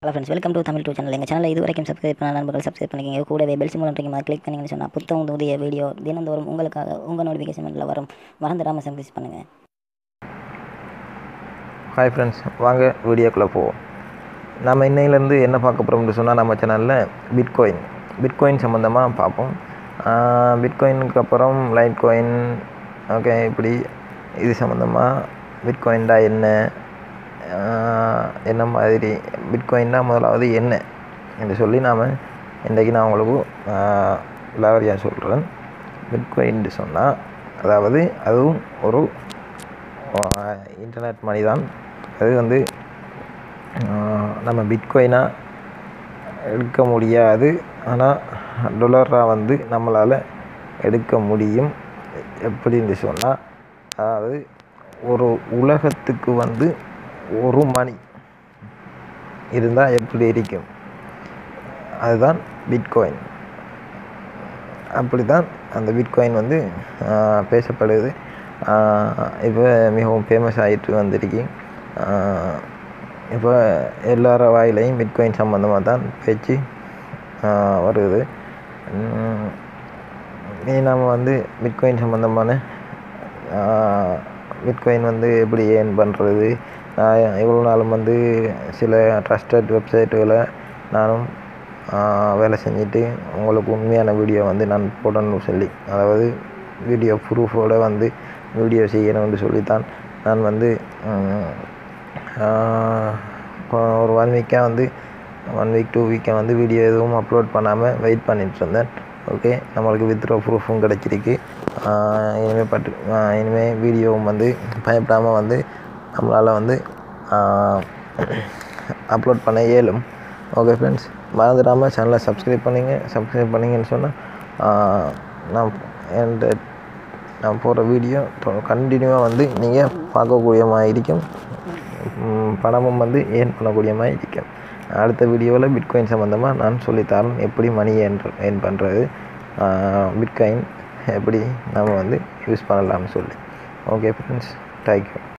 hello friends welcome to Tamil two channel எங்கள் சேனலில் இது வரைக்கும் சப்ஸ்கிரைப் பண்ண நண்பர்கள் சப்ஸ்கிரைப் பண்ணிக்கங்க கூடவே பெல் சிம்பிள் இருக்கீங்க கிளிக் பண்ணிங்கன்னு சொன்னால் புத்தகம் புதிய வீடியோ தினந்தோறும் உங்களுக்காக உங்கள் நோட்டிஃபிகேஷனில் வரும் மறந்துடாமல் சப்ஸ்கிரைப் பண்ணுங்கள் ஹாய் ஃப்ரெண்ட்ஸ் வாங்க வீடியோக்குள்ளே போவோம் நம்ம இன்னையிலேருந்து என்ன பார்க்க போகிறோம்னு சொன்னால் நம்ம சேனலில் பிட்காயின் பிட்காயின் சம்மந்தமாக பார்ப்போம் பிட்காயினுக்கு அப்புறம் லைட் காயின் ஓகே இப்படி இது சம்மந்தமாக பிட்காயின்டா என்ன ஆஹ் என்ன மாதிரி பிட்காயின்னா முதலாவது என்ன என்று சொல்லி நாம் இன்றைக்கி நான் உங்களுக்கு விலாவரியாக சொல்கிறேன் பிட்காயின் சொன்னால் அதாவது அதுவும் ஒரு இன்டர்நெட் மணி தான் அது வந்து ஆஹ் நம்ம பிட்காயினாக எடுக்க முடியாது ஆனால் டொலராக வந்து நம்மளால் எடுக்க முடியும் எப்படின்னு சொன்னால் அதாவது ஒரு உலகத்துக்கு வந்து ஒரு மணி இருந்தால் எப்படி இருக்கும் அதுதான் பிட்காயின் அப்படி தான் அந்த பிட்காயின் வந்து ஆஹ், பேசப்படுது இப்போ மிகவும் ஃபேமஸ் ஆகிட்டு வந்திருக்கு ஆஹ், இப்போ எல்லார வாயிலையும் பிட்காயின் சம்மந்தமாக தான் பேச்சு ஆஹ், வருது உம், இனி நம்ம வந்து பிட்காயின் சம்மந்தமான பிட்காயின் வந்து எப்படி ஏர்ன் பண்ணுறது நான் இவ்வளோ நாளும் வந்து சில ட்ரஸ்டட் வெப்சைட்டுகளை நானும் ஆஹ், வேலை செஞ்சுட்டு உங்களுக்கு உண்மையான வீடியோ வந்து நான் போடணும்னு சொல்லி அதாவது வீடியோ ப்ரூஃபோடு வந்து வீடியோ செய்யணும்னு சொல்லித்தான் நான் வந்து உம், ஆஹ், இப்போ ஒரு ஒன் வீக்காக வந்து ஒன் வீக் டூ வீக்காக வந்து வீடியோ எதுவும் அப்லோட் பண்ணாமல் வெயிட் பண்ணிட்டு இருந்தேன் ஓகே நம்மளுக்கு வித்ரோ ப்ரூஃபும் கிடச்சிருக்கு இனிமேல் பட்டு ஆஹ் இனிமேல் வீடியோவும் வந்து பயப்படாமல் வந்து நம்மளால் வந்து அப்லோட் பண்ண இயலும் ஓகே ஃப்ரெண்ட்ஸ் மறந்துடாமல் சேனலை சப்ஸ்கிரைப் பண்ணிங்க சப்ஸ்கிரைப் பண்ணிங்கன்னு சொன்னால் நான் என்கிட்ட நான் போடுற வீடியோ கண்டினியூவாக வந்து நீங்கள் பார்க்கக்கூடிய மாதிரி இருக்கும் ம், பணமும் வந்து ஏர்ன் பண்ணக்கூடிய மாதிரி இருக்கும் அடுத்த வீடியோவில் பிட்காயின் சம்மந்தமாக நான் சொல்லித்தரேன் எப்படி மணி ஏர்ன் ஏர்ன் பண்ணுறது பிட்காயின் எப்படி நம்ம வந்து யூஸ் பண்ணலாம்னு சொல்லி ஓகே ஃப்ரெண்ட்ஸ் தேங்க்யூ